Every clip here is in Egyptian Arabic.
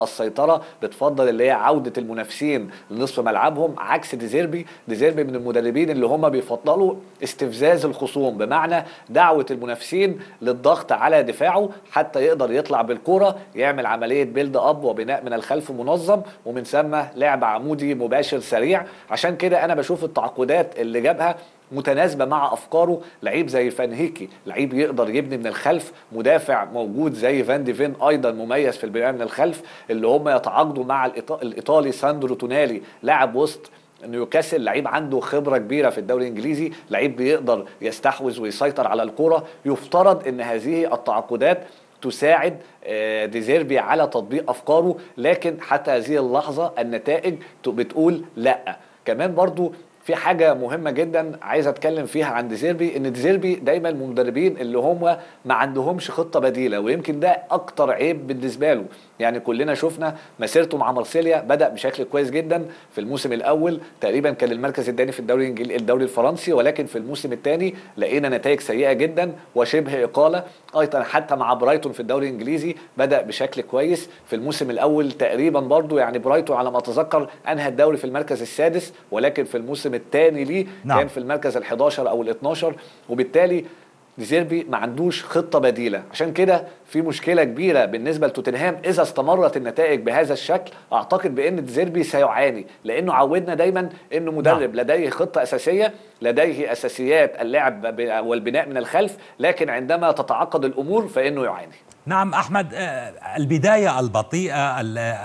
السيطره بتفضل اللي هي عوده المنافسين لنصف ملعبهم عكس ديزيربي ديزيربي من المدربين اللي هم بيفضلوا استفزاز الخصوم بمعنى دعوه المنافسين للضغط على دفاعه حتى يقدر يطلع بالكره يعمل عمليه بيلد اب وبناء من الخلف منظم ومن ثم لعب عمودي مباشر سريع عشان كده انا بشوف التعاقدات اللي جابها متناسبه مع افكاره لعيب زي فانهيكي لعيب يقدر يبني من الخلف مدافع موجود زي فان ديفين ايضا مميز في البناء من الخلف اللي هم يتعاقدوا مع الايطالي ساندرو تونالي لاعب وسط نيوكاسل لعيب عنده خبره كبيره في الدوري الانجليزي لعيب بيقدر يستحوذ ويسيطر على الكره يفترض ان هذه التعاقدات تساعد ديزيربي على تطبيق افكاره لكن حتى هذه اللحظه النتائج بتقول لا كمان برضو في حاجه مهمه جدا عايز اتكلم فيها عن ديزيربي ان ديزيربي دايما المدربين اللي هم ما عندهمش خطه بديله ويمكن ده اكتر عيب بالنسبه له يعني كلنا شفنا مسيرته مع مارسيليا بدا بشكل كويس جدا في الموسم الاول تقريبا كان المركز الثاني في الدوري الانجليزي الدوري الفرنسي ولكن في الموسم الثاني لقينا نتائج سيئه جدا وشبه اقاله ايضا حتى مع برايتون في الدوري الانجليزي بدا بشكل كويس في الموسم الاول تقريبا برضو يعني برايتون على ما اتذكر انهى الدوري في المركز السادس ولكن في الموسم الثاني ليه نعم. كان في المركز ال11 او ال12 وبالتالي ديزيربي ما عندوش خطه بديله عشان كده في مشكله كبيره بالنسبه لتوتنهام اذا استمرت النتائج بهذا الشكل اعتقد بان ديزيربي سيعاني لانه عودنا دايما انه مدرب نعم. لديه خطه اساسيه لديه اساسيات اللعب والبناء من الخلف لكن عندما تتعقد الامور فانه يعاني نعم احمد البدايه البطيئه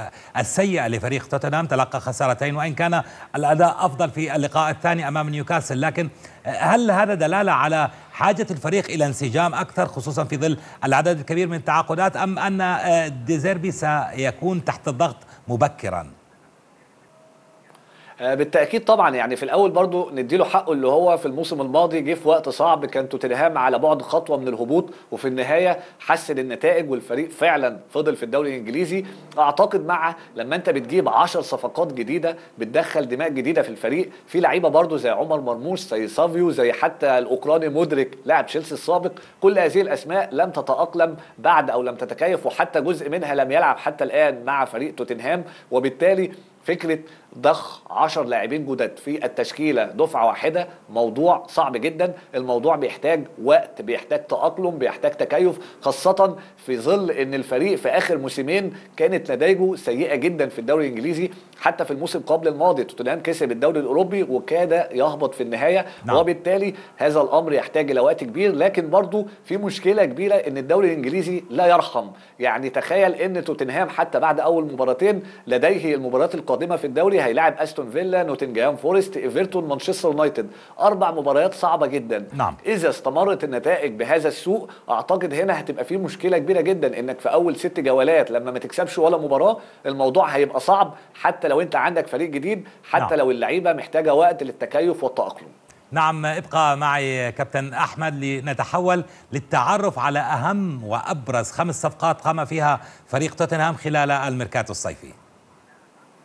السيئه لفريق توتنهام تلقى خسارتين وان كان الاداء افضل في اللقاء الثاني امام نيوكاسل لكن هل هذا دلاله على حاجه الفريق الى انسجام اكثر خصوصا في ظل العدد الكبير من التعاقدات ام ان ديزيربي سيكون تحت الضغط مبكرا؟ بالتاكيد طبعا يعني في الاول برضو نديله حقه اللي هو في الموسم الماضي جه في وقت صعب كان توتنهام على بعد خطوه من الهبوط وفي النهايه حسن النتائج والفريق فعلا فضل في الدوري الانجليزي اعتقد مع لما انت بتجيب 10 صفقات جديده بتدخل دماء جديده في الفريق في لعيبه برضو زي عمر مرموش زي سافيو زي حتى الاوكراني مودريك لاعب تشيلسي السابق كل هذه الاسماء لم تتاقلم بعد او لم تتكيف وحتى جزء منها لم يلعب حتى الان مع فريق توتنهام وبالتالي فكره ضخ 10 لاعبين جدد في التشكيله دفعه واحده موضوع صعب جدا الموضوع بيحتاج وقت بيحتاج تاقلم بيحتاج تكيف خاصه في ظل ان الفريق في اخر موسمين كانت نتائجه سيئه جدا في الدوري الانجليزي حتى في الموسم قبل الماضي توتنهام كسب الدوري الاوروبي وكاد يهبط في النهايه نعم. وبالتالي هذا الامر يحتاج الى وقت كبير لكن برضه في مشكله كبيره ان الدوري الانجليزي لا يرحم يعني تخيل ان توتنهام حتى بعد اول مباراتين لديه المباريات القادمه في الدوري هيلاعب استون فيلا نوتنجهام فورست ايفرتون مانشستر يونايتد اربع مباريات صعبه جدا نعم. اذا استمرت النتائج بهذا السوء اعتقد هنا هتبقى في مشكله كبيره جدا انك في اول ست جولات لما ما تكسبش ولا مباراه الموضوع هيبقى صعب حتى لو انت عندك فريق جديد حتى نعم. لو اللعيبه محتاجه وقت للتكيف والتاقلم نعم ابقى معي كابتن احمد لنتحول للتعرف على اهم وابرز خمس صفقات قام فيها فريق توتنهام خلال الميركاتو الصيفي